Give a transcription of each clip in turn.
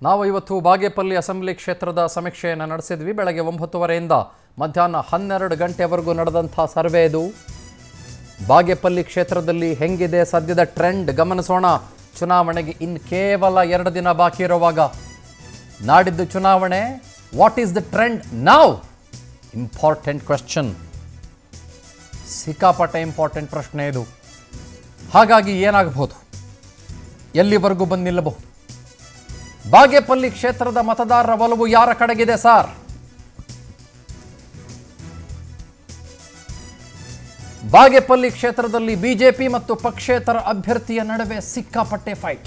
ನಾವು ಇವತ್ತು ಬಾಗೇಪಲ್ಲಿ ಅಸೆಂಬ್ಲಿ ಕ್ಷೇತ್ರದ ಸಮೀಕ್ಷೆಯನ್ನು ನಡೆಸಿದ್ವಿ ಬೆಳಗ್ಗೆ ಒಂಬತ್ತುವರೆಯಿಂದ ಮಧ್ಯಾಹ್ನ ಹನ್ನೆರಡು ಗಂಟೆವರೆಗೂ ನಡೆದಂಥ ಸರ್ವೆ ಇದು ಬಾಗೇಪಲ್ಲಿ ಕ್ಷೇತ್ರದಲ್ಲಿ ಹೆಂಗಿದೆ ಸದ್ಯದ ಟ್ರೆಂಡ್ ಗಮನಿಸೋಣ ಚುನಾವಣೆಗೆ ಇನ್ನು ಕೇವಲ ಎರಡು ದಿನ ಬಾಕಿ ಇರುವಾಗ ನಾಡಿದ್ದು ಚುನಾವಣೆ ವಾಟ್ ಈಸ್ ದ ಟ್ರೆಂಡ್ ನಾವ್ ಇಂಪಾರ್ಟೆಂಟ್ ಕ್ವೆಶ್ಚನ್ ಸಿಕ್ಕಾಪಟ್ಟೆ ಇಂಪಾರ್ಟೆಂಟ್ ಪ್ರಶ್ನೆ ಇದು ಹಾಗಾಗಿ ಏನಾಗಬಹುದು ಎಲ್ಲಿವರೆಗೂ ಬಂದು ನಿಲ್ಲಬಹುದು ಬಾಗೇಪಲ್ಲಿ ಕ್ಷೇತ್ರದ ಮತದಾರರ ಒಲವು ಯಾರ ಕಡೆಗಿದೆ ಸರ್ ಬಾಗೇಪಲ್ಲಿ ಕ್ಷೇತ್ರದಲ್ಲಿ ಬಿಜೆಪಿ ಮತ್ತು ಪಕ್ಷೇತರ ಅಭ್ಯರ್ಥಿಯ ನಡುವೆ ಸಿಕ್ಕಾಪಟ್ಟೆ ಫೈಟ್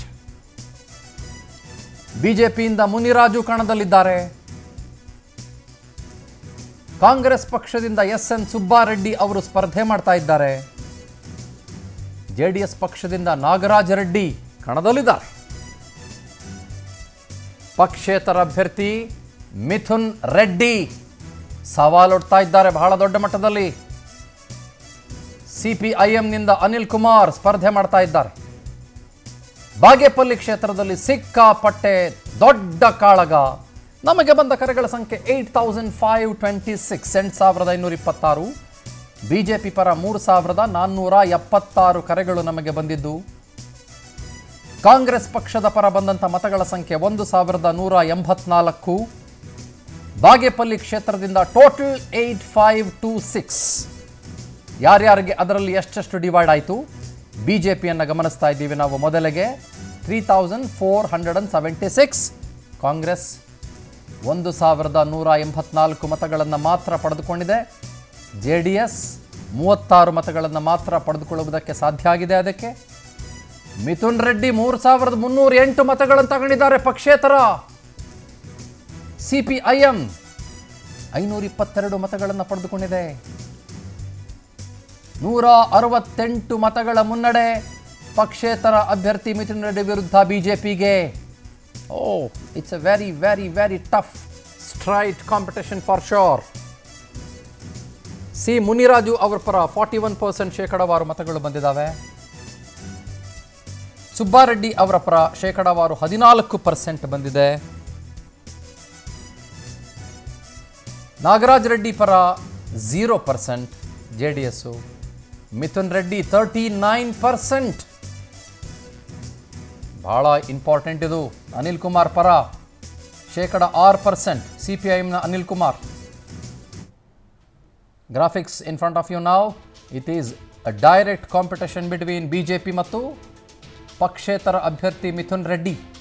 ಬಿಜೆಪಿಯಿಂದ ಮುನಿರಾಜು ಕಣದಲ್ಲಿದ್ದಾರೆ ಕಾಂಗ್ರೆಸ್ ಪಕ್ಷದಿಂದ ಎಸ್ ಎನ್ ಸುಬ್ಬಾರೆಡ್ಡಿ ಅವರು ಸ್ಪರ್ಧೆ ಮಾಡ್ತಾ ಇದ್ದಾರೆ ಜೆಡಿಎಸ್ ಪಕ್ಷದಿಂದ ನಾಗರಾಜ ರೆಡ್ಡಿ ಕಣದಲ್ಲಿದ್ದಾರೆ ಪಕ್ಷೇತರ ಅಭ್ಯರ್ಥಿ ಮಿಥುನ್ ರೆಡ್ಡಿ ಸವಾಲೊಡ್ತಾ ಇದ್ದಾರೆ ಬಹಳ ದೊಡ್ಡ ಮಟ್ಟದಲ್ಲಿ ಸಿಪಿಐಎಂನಿಂದ ಅನಿಲ್ ಕುಮಾರ್ ಸ್ಪರ್ಧೆ ಮಾಡ್ತಾ ಇದ್ದಾರೆ ಬಾಗೇಪಲ್ಲಿ ಕ್ಷೇತ್ರದಲ್ಲಿ ಸಿಕ್ಕಾಪಟ್ಟೆ ದೊಡ್ಡ ಕಾಳಗ ನಮಗೆ ಬಂದ ಕರೆಗಳ ಸಂಖ್ಯೆ eight thousand five twenty six ಎಂಟು ಸಾವಿರದ ಐನೂರ ಇಪ್ಪತ್ತಾರು ಬಿ ಜೆ ಪಿ ಪರ ಮೂರು ಸಾವಿರದ ನಾನ್ನೂರ ಎಪ್ಪತ್ತಾರು ಕರೆಗಳು ನಮಗೆ ಬಂದಿದ್ದು ಕಾಂಗ್ರೆಸ್ ಪಕ್ಷದ ಪರ ಬಂದಂಥ ಮತಗಳ ಸಂಖ್ಯೆ ಒಂದು ಸಾವಿರದ ನೂರ ಎಂಬತ್ನಾಲ್ಕು ಬಾಗೇಪಲ್ಲಿ ಕ್ಷೇತ್ರದಿಂದ total eight five two six ಯಾರ್ಯಾರಿಗೆ ಅದರಲ್ಲಿ ಎಷ್ಟೆಷ್ಟು ಡಿವೈಡ್ ಆಯಿತು ಬಿ ಜೆ ಪಿಯನ್ನು ಗಮನಿಸ್ತಾ ಇದ್ದೀವಿ ನಾವು ಮೊದಲಿಗೆ three thousand four hundred and seventy six Congress ಒಂದು ಸಾವಿರದ ನೂರ ಎಂಬತ್ನಾಲ್ಕು ಮತಗಳನ್ನು ಮಾತ್ರ ಪಡೆದುಕೊಂಡಿದೆ ಜೆ ಡಿ ಎಸ್ ಮೂವತ್ತಾರು ಮತಗಳನ್ನು ಮಾತ್ರ ಪಡೆದುಕೊಳ್ಳುವುದಕ್ಕೆ ಸಾಧ್ಯ ಆಗಿದೆ ಅದಕ್ಕೆ ಮಿಥುನ್ ರೆಡ್ಡಿ ಮೂರು ಸಾವಿರದ ಮುನ್ನೂರ ಎಂಟು ಮತಗಳನ್ನು ತಗೊಂಡಿದ್ದಾರೆ ಪಕ್ಷೇತರ ಸಿ ಪಿ ಐ ಎಂ ಐನೂರ ಇಪ್ಪತ್ತೆರಡು ಮತಗಳನ್ನು ಪಡೆದುಕೊಂಡಿದೆ ನೂರ ಅರವತ್ತೆಂಟು ಮತಗಳ ಮುನ್ನಡೆ ಪಕ್ಷೇತರ ಅಭ್ಯರ್ಥಿ ಮಿಥುನ್ ರೆಡ್ಡಿ ವಿರುದ್ಧ ಬಿಜೆಪಿಗೆ oh it's a very very very tough straight competition for sure C Muniraju ಅವರ ಪರ ಫಾರ್ಟಿ ಒನ್ ಪರ್ಸೆಂಟ್ ಶೇಕಡವಾರು ಮತಗಳು ಬಂದಿದ್ದಾವೆ ಸುಬ್ಬಾರೆಡ್ಡಿ ಅವರ ಪರ ಶೇಕಡವಾರು ಹದಿನಾಲ್ಕು ಪರ್ಸೆಂಟ್ ಬಂದಿದೆ ನಾಗರಾಜ್ ರೆಡ್ಡಿ ಪರ zero percent J D S Mithun Reddy thirty nine percent ಬಹಳ ಇಂಪಾರ್ಟೆಂಟ್ ಇದು ಅನಿಲ್ ಕುಮಾರ್ ಪರ ಶೇಕಡ ಆರು ಪರ್ಸೆಂಟ್ ಸಿ ಪಿ ಐಎಮ್ನ Anil Kumar graphics in front of you ನಾವ್ it is a direct competition between B J P ಮತ್ತು ಪಕ್ಷೇತರ ಅಭ್ಯರ್ಥಿ ಮಿಥುನ್ ರೆಡ್ಡಿ